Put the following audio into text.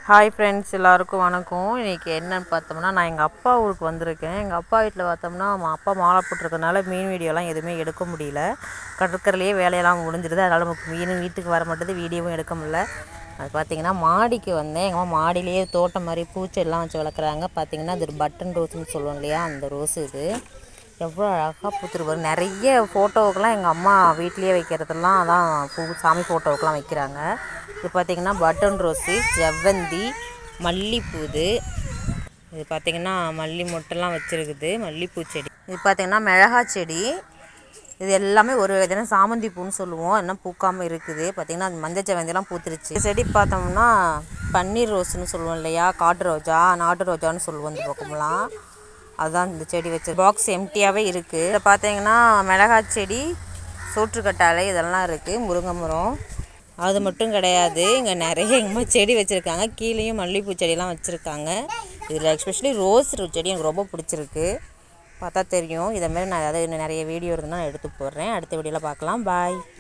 Hi friends எல்லாருக்கும் வணக்கம் இன்றைக்கி என்னன்னு பார்த்தோம்னா நான் எங்கள் அப்பா ஊருக்கு வந்திருக்கேன் எங்கள் அப்பா வீட்டில் பார்த்தோம்னா மா- அப்பா மாலை போட்டிருக்கனால மீன் வீடியோலாம் எதுவுமே எடுக்க முடியல கடற்கரையிலேயே வேலையெல்லாம் முடிஞ்சிருது அதனால் நமக்கு மீன் வீட்டுக்கு வர மாட்டேது வீடியோவும் எடுக்க முடியல அது பார்த்தீங்கன்னா மாடிக்கு வந்தேன் எங்கள் அம்மா மாடியிலேயே தோட்டம் மாதிரி பூச்செல்லாம் வச்சு வளர்க்குறாங்க பார்த்தீங்கன்னா அது ஒரு பட்டன் ரோஸ்னு சொல்லுவோம் இல்லையா அந்த ரோஸ் இது எவ்வளோ அழகாக பூத்துருக்கு பாரு. நிறைய ஃபோட்டோவுக்கெல்லாம் எங்கள் அம்மா வீட்லேயே வைக்கிறதெல்லாம் அதான் பூ சாமி ஃபோட்டோவுக்கெல்லாம் வைக்கிறாங்க இது பார்த்திங்கன்னா பட்டன் ரோஸு ஜவ்வந்தி மல்லிப்பூ இது இது பார்த்திங்கன்னா மல்லி மொட்டெல்லாம் வச்சுருக்குது மல்லிப்பூ செடி இது பார்த்திங்கன்னா மிளகா செடி இது எல்லாமே ஒரு விதமான சாமந்தி பூன்னு சொல்லுவோம் இன்னும் பூக்காமல் இருக்குது பார்த்திங்கன்னா அது மஞ்சள் செவந்தியெல்லாம் பூத்துருச்சு இந்த செடி பார்த்தோம்னா பன்னீர் ரோஸ்னு சொல்லுவோம் இல்லையா காட்டு ரோஜா நாட்டு ரோஜான்னு சொல்லுவோம் இந்த பக்கம்லாம் அதுதான் இந்த செடி வச்சு பாக்ஸ் எம்டியாகவே இருக்குது இதில் பார்த்தீங்கன்னா மிளகாய் செடி சோற்றுக்கட்டாழை இதெல்லாம் இருக்குது முருங்கை மரம் அது மட்டும் கிடையாது இங்கே நிறைய எங்கம்மா செடி வச்சுருக்காங்க கீழேயும் மல்லிகைப்பூ செடியெல்லாம் வச்சுருக்காங்க இதில் எஸ்பெஷலி ரோஸ் செடி எனக்கு ரொம்ப பிடிச்சிருக்கு பார்த்தா தெரியும் இதை மாதிரி நான் ஏதாவது இன்னும் நிறைய வீடியோ இருந்தால் நான் எடுத்து போடுறேன் அடுத்த வீடியோவில் பார்க்கலாம் பாய்